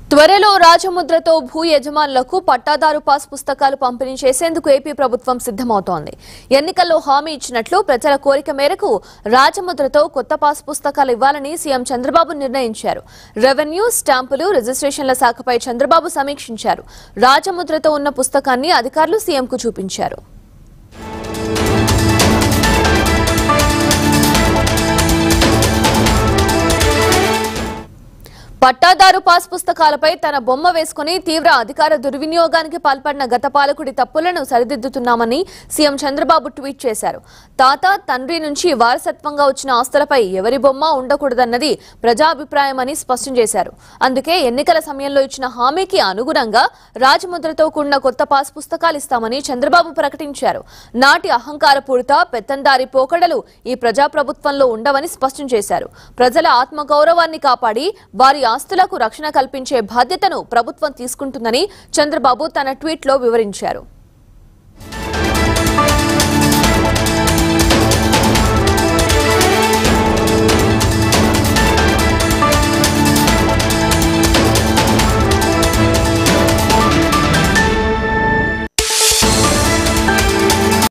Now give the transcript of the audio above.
త్వరలో రాజముద్రతో భూ యజమానులకు పట్టాదారు పాస్ పుస్తకాలు పంపిణీ చేసేందుకు ఏపీ ప్రభుత్వం సిద్ధమవుతోంది ఎన్నికల్లో హామీ ఇచ్చినట్లు ప్రజల కోరిక మేరకు రాజముద్రతో కొత్త పాస్ పుస్తకాలు ఇవ్వాలని సీఎం చంద్రబాబు నిర్ణయించారు రెవెన్యూ స్టాంపులు రిజిస్ట్రేషన్ల శాఖపై చంద్రబాబు సమీక్షించారు రాజముద్రతో ఉన్న పుస్తకాన్ని అధికారులు సీఎంకు చూపించారు పట్టాదారు పాస్ పుస్తకాలపై తన బొమ్మ వేసుకుని తీవ్ర అధికార దుర్వినియోగానికి పాల్పడిన గత పాలకుడి తప్పులను సరిదిద్దుతున్నామని సీఎం చంద్రబాబు ట్వీట్ చేశారు తాత తండ్రి నుంచి వారసత్వంగా వచ్చిన ఆస్తులపై ఎవరి బొమ్మ ఉండకూడదన్నది ప్రజాభిప్రాయమని స్పష్టం చేశారు అందుకే ఎన్నికల సమయంలో ఇచ్చిన హామీకి అనుగుణంగా రాజముద్రతో కూడిన కొత్త పాస్ పుస్తకాలు ఇస్తామని చంద్రబాబు ప్రకటించారు నాటి అహంకారపూరిత పెత్తందారి పోకడలు ఈ ప్రజాప్రభుత్వంలో ఉండవని స్పష్టం చేశారు ప్రజల ఆత్మగౌరవాన్ని కాపాడి వారి ఆస్తులకు రక్షణ కల్పించే బాధ్యతను ప్రభుత్వం తీసుకుంటుందని చంద్రబాబు తన ట్వీట్లో వివరించారు